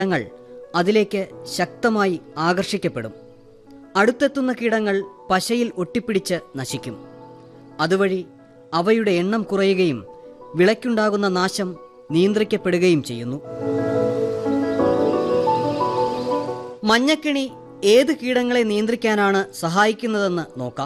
കീടങ്ങൾ അതിലേക്ക് ശക്തമായി ആകർഷിക്കപ്പെടും അടുത്തെത്തുന്ന കീടങ്ങൾ പശയിൽ ഒട്ടിപ്പിടിച്ച് നശിക്കും അതുവഴി അവയുടെ എണ്ണം കുറയുകയും വിളയ്ക്കുണ്ടാകുന്ന നാശം നിയന്ത്രിക്കപ്പെടുകയും ചെയ്യുന്നു മഞ്ഞക്കിണി ഏത് കീടങ്ങളെ നിയന്ത്രിക്കാനാണ് സഹായിക്കുന്നതെന്ന് നോക്കാം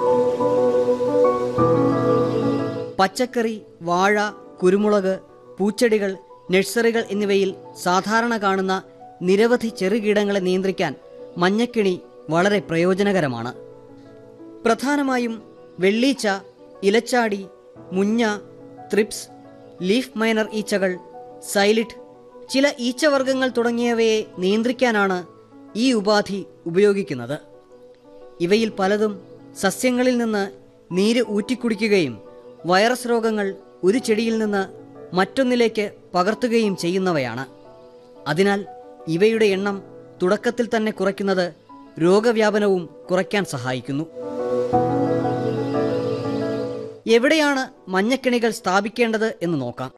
പച്ചക്കറി വാഴ കുരുമുളക് പൂച്ചെടികൾ നഴ്സറികൾ എന്നിവയിൽ സാധാരണ കാണുന്ന നിരവധി ചെറുകീടങ്ങളെ നിയന്ത്രിക്കാൻ മഞ്ഞക്കിണി വളരെ പ്രയോജനകരമാണ് പ്രധാനമായും വെള്ളീച്ച ഇലച്ചാടി മുഞ്ഞ ത്രിപ്സ് ലീഫ് മൈനർ ഈച്ചകൾ സൈലിറ്റ് ചില ഈച്ചവർഗങ്ങൾ തുടങ്ങിയവയെ നിയന്ത്രിക്കാനാണ് ഈ ഉപാധി ഉപയോഗിക്കുന്നത് ഇവയിൽ പലതും സസ്യങ്ങളിൽ നിന്ന് നീര് ഊറ്റിക്കുടിക്കുകയും വൈറസ് രോഗങ്ങൾ ഒരു ചെടിയിൽ നിന്ന് മറ്റൊന്നിലേക്ക് പകർത്തുകയും ചെയ്യുന്നവയാണ് അതിനാൽ ഇവയുടെ എണ്ണം തുടക്കത്തിൽ തന്നെ കുറയ്ക്കുന്നത് രോഗവ്യാപനവും കുറയ്ക്കാൻ സഹായിക്കുന്നു എവിടെയാണ് മഞ്ഞക്കിണികൾ സ്ഥാപിക്കേണ്ടത് എന്ന് നോക്കാം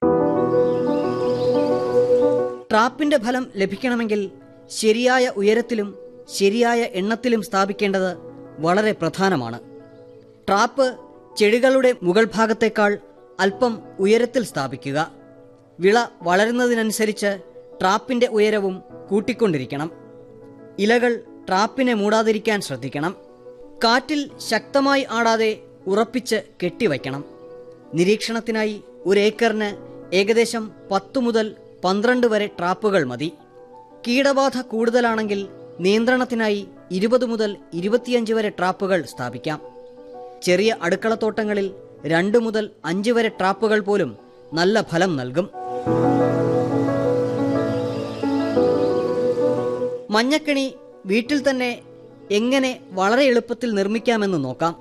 ട്രാപ്പിന്റെ ഫലം ലഭിക്കണമെങ്കിൽ ശരിയായ ഉയരത്തിലും ശരിയായ എണ്ണത്തിലും സ്ഥാപിക്കേണ്ടത് വളരെ പ്രധാനമാണ് ട്രാപ്പ് ചെടികളുടെ മുകൾ ഭാഗത്തേക്കാൾ അല്പം ഉയരത്തിൽ സ്ഥാപിക്കുക വിള വളരുന്നതിനനുസരിച്ച് ട്രാപ്പിന്റെ ഉയരവും കൂട്ടിക്കൊണ്ടിരിക്കണം ഇലകൾ ട്രാപ്പിനെ മൂടാതിരിക്കാൻ ശ്രദ്ധിക്കണം കാറ്റിൽ ശക്തമായി ആടാതെ ഉറപ്പിച്ച് കെട്ടിവയ്ക്കണം നിരീക്ഷണത്തിനായി ഒരു ഏക്കറിന് ഏകദേശം പത്തു മുതൽ പന്ത്രണ്ട് വരെ ട്രാപ്പുകൾ മതി കീടബാധ കൂടുതലാണെങ്കിൽ നിയന്ത്രണത്തിനായി ഇരുപത് മുതൽ ഇരുപത്തിയഞ്ച് വരെ ട്രാപ്പുകൾ സ്ഥാപിക്കാം ചെറിയ അടുക്കളത്തോട്ടങ്ങളിൽ രണ്ട് മുതൽ അഞ്ച് വരെ ട്രാപ്പുകൾ പോലും നല്ല ഫലം നൽകും മഞ്ഞക്കിണി വീട്ടിൽ തന്നെ എങ്ങനെ വളരെ എളുപ്പത്തിൽ നിർമ്മിക്കാമെന്ന് നോക്കാം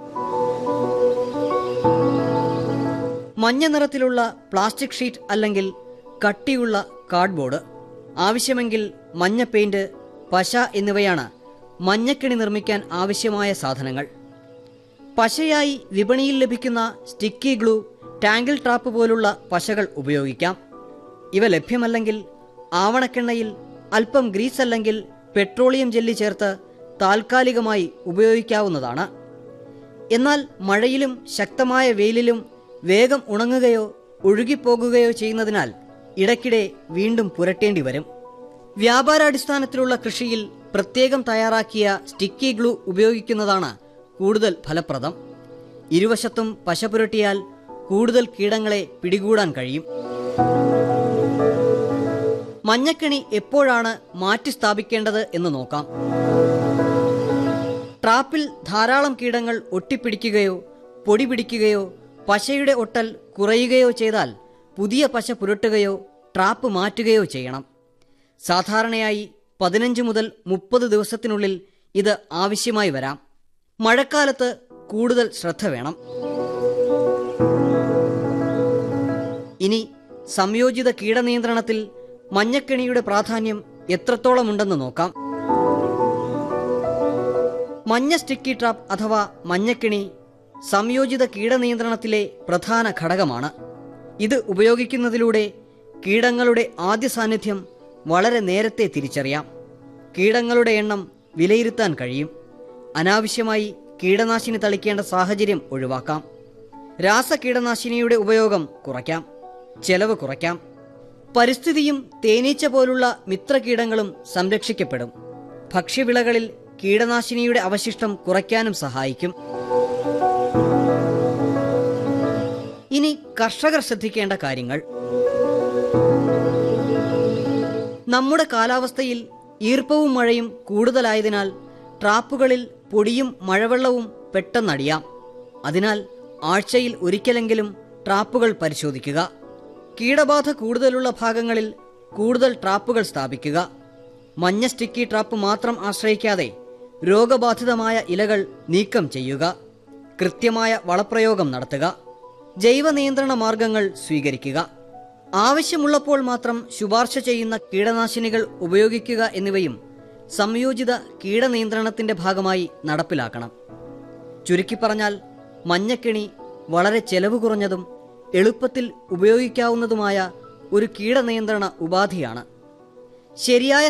മഞ്ഞ നിറത്തിലുള്ള പ്ലാസ്റ്റിക് ഷീറ്റ് അല്ലെങ്കിൽ കട്ടിയുള്ള കാർഡ്ബോർഡ് ആവശ്യമെങ്കിൽ മഞ്ഞ പെയിന്റ് പശ എന്നിവയാണ് മഞ്ഞക്കിണി നിർമ്മിക്കാൻ ആവശ്യമായ സാധനങ്ങൾ പശയായി വിപണിയിൽ ലഭിക്കുന്ന സ്റ്റിക്കി ഗ്ലൂ ടാങ്കിൾ ട്രാപ്പ് പോലുള്ള പശകൾ ഉപയോഗിക്കാം ഇവ ലഭ്യമല്ലെങ്കിൽ ആവണക്കെണ്ണയിൽ അല്പം ഗ്രീസ് അല്ലെങ്കിൽ പെട്രോളിയം ജെല്ലി ചേർത്ത് താൽക്കാലികമായി ഉപയോഗിക്കാവുന്നതാണ് എന്നാൽ മഴയിലും ശക്തമായ വെയിലിലും വേഗം ഉണങ്ങുകയോ ഒഴുകിപ്പോകുകയോ ചെയ്യുന്നതിനാൽ ഇടയ്ക്കിടെ വീണ്ടും പുരട്ടേണ്ടി വരും വ്യാപാരാടിസ്ഥാനത്തിലുള്ള കൃഷിയിൽ പ്രത്യേകം തയ്യാറാക്കിയ സ്റ്റിക്കി ഗ്ലൂ ഉപയോഗിക്കുന്നതാണ് കൂടുതൽ ഫലപ്രദം ഇരുവശത്തും പശ പുരട്ടിയാൽ കൂടുതൽ കീടങ്ങളെ പിടികൂടാൻ കഴിയും മഞ്ഞക്കിണി എപ്പോഴാണ് മാറ്റി സ്ഥാപിക്കേണ്ടത് എന്ന് നോക്കാം ട്രാപ്പിൽ ധാരാളം കീടങ്ങൾ ഒട്ടിപ്പിടിക്കുകയോ പൊടി പിടിക്കുകയോ പശയുടെ ഒട്ടൽ കുറയുകയോ ചെയ്താൽ പുതിയ പശ പുരട്ടുകയോ ട്രാപ്പ് മാറ്റുകയോ ചെയ്യണം സാധാരണയായി പതിനഞ്ച് മുതൽ മുപ്പത് ദിവസത്തിനുള്ളിൽ ഇത് ആവശ്യമായി വരാം മഴക്കാലത്ത് കൂടുതൽ ശ്രദ്ധ വേണം ഇനി സംയോജിത കീടനിയന്ത്രണത്തിൽ മഞ്ഞക്കിണിയുടെ പ്രാധാന്യം എത്രത്തോളമുണ്ടെന്ന് നോക്കാം മഞ്ഞ സ്റ്റിക്കി ട്രാപ്പ് അഥവാ മഞ്ഞക്കിണി സംയോജിത കീടനിയന്ത്രണത്തിലെ പ്രധാന ഘടകമാണ് ഇത് ഉപയോഗിക്കുന്നതിലൂടെ കീടങ്ങളുടെ ആദ്യ സാന്നിധ്യം വളരെ നേരത്തെ തിരിച്ചറിയാം കീടങ്ങളുടെ എണ്ണം വിലയിരുത്താൻ കഴിയും അനാവശ്യമായി കീടനാശിനി തളിക്കേണ്ട സാഹചര്യം ഒഴിവാക്കാം രാസകീടനാശിനിയുടെ ഉപയോഗം കുറയ്ക്കാം ചെലവ് കുറയ്ക്കാം പരിസ്ഥിതിയും തേനീച്ച പോലുള്ള മിത്രകീടങ്ങളും സംരക്ഷിക്കപ്പെടും ഭക്ഷ്യവിളകളിൽ കീടനാശിനിയുടെ അവശിഷ്ടം കുറയ്ക്കാനും സഹായിക്കും ഇനി കർഷകർ ശ്രദ്ധിക്കേണ്ട കാര്യങ്ങൾ നമ്മുടെ കാലാവസ്ഥയിൽ ഈർപ്പവും മഴയും കൂടുതലായതിനാൽ ട്രാപ്പുകളിൽ പൊടിയും മഴവെള്ളവും പെട്ടെന്നടിയാം അതിനാൽ ആഴ്ചയിൽ ഒരിക്കലെങ്കിലും ട്രാപ്പുകൾ പരിശോധിക്കുക കീടബാധ കൂടുതലുള്ള ഭാഗങ്ങളിൽ കൂടുതൽ ട്രാപ്പുകൾ സ്ഥാപിക്കുക മഞ്ഞ സ്റ്റിക്കി ട്രാപ്പ് മാത്രം ആശ്രയിക്കാതെ രോഗബാധിതമായ ഇലകൾ നീക്കം ചെയ്യുക കൃത്യമായ വളപ്രയോഗം നടത്തുക ജൈവ നിയന്ത്രണ മാർഗങ്ങൾ സ്വീകരിക്കുക ആവശ്യമുള്ളപ്പോൾ മാത്രം ശുപാർശ ചെയ്യുന്ന കീടനാശിനികൾ ഉപയോഗിക്കുക എന്നിവയും സംയോജിത കീടനിയന്ത്രണത്തിന്റെ ഭാഗമായി നടപ്പിലാക്കണം ചുരുക്കി പറഞ്ഞാൽ മഞ്ഞക്കിണി വളരെ ചെലവ് കുറഞ്ഞതും എളുപ്പത്തിൽ ഉപയോഗിക്കാവുന്നതുമായ ഒരു കീടനിയന്ത്രണ ഉപാധിയാണ് ശരിയായ